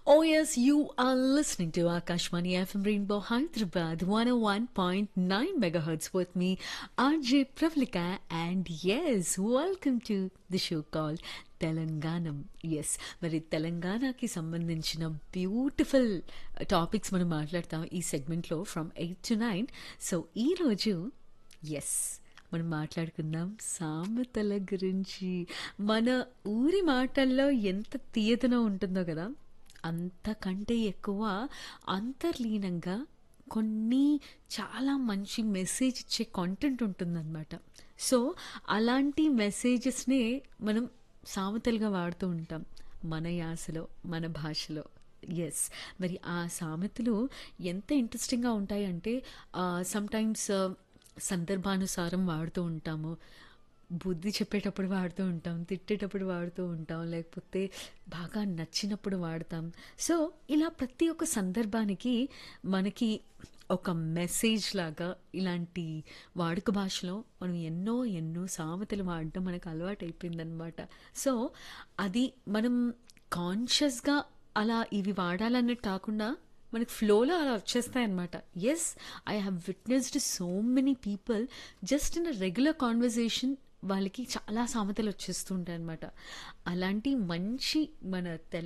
Oh, yes, you are listening to Akashmani FM Rainbow Hyderabad 101.9 megahertz with me, RJ Pravlika, and yes, welcome to the show called Telanganam yes మరి తెలంగాణకి సంబంధించిన beautiful topics మనం మాట్లాడతాం ఈ సెగ్మెంట్లో from eight to nine so ఈరోజు yes మనం మాట్లాడుకుందాం సామెతల గురించి మన ఊరి మాటల్లో ఎంత తీయతనం ఉంటుందో కదా అంతకంటే ఎక్కువ అంతర్లీనంగా కొన్ని చాలా మంచి మెసేజ్ ఇచ్చే కాంటెంట్ ఉంటుందన్నమాట సో అలాంటి మెసేజెస్నే మనం సామెతలుగా వాడుతూ ఉంటాం మన యాసలో మన భాషలో ఎస్ మరి ఆ సామెతలు ఎంత ఇంట్రెస్టింగ్గా ఉంటాయంటే సమ్టైమ్స్ సందర్భానుసారం వాడుతూ ఉంటాము బుద్ధి చెప్పేటప్పుడు వాడుతూ ఉంటాం తిట్టేటప్పుడు వాడుతూ ఉంటాం లేకపోతే బాగా నచ్చినప్పుడు వాడతాం సో ఇలా ప్రతి ఒక్క సందర్భానికి మనకి ఒక మెసేజ్ లాగా ఇలాంటి వాడుక భాషలో మనం ఎన్నో ఎన్నో సామెతలు వాడడం మనకు అలవాటు అయిపోయిందనమాట సో అది మనం కాన్షియస్గా అలా ఇవి వాడాలన్నట్టు కాకుండా మనకి ఫ్లోలో అలా వచ్చేస్తాయి అనమాట yes I have witnessed so many people just in a regular conversation వాళ్ళకి చాలా సామెతలు వచ్చేస్తుంటాయి అనమాట అలాంటి మంచి మన తెల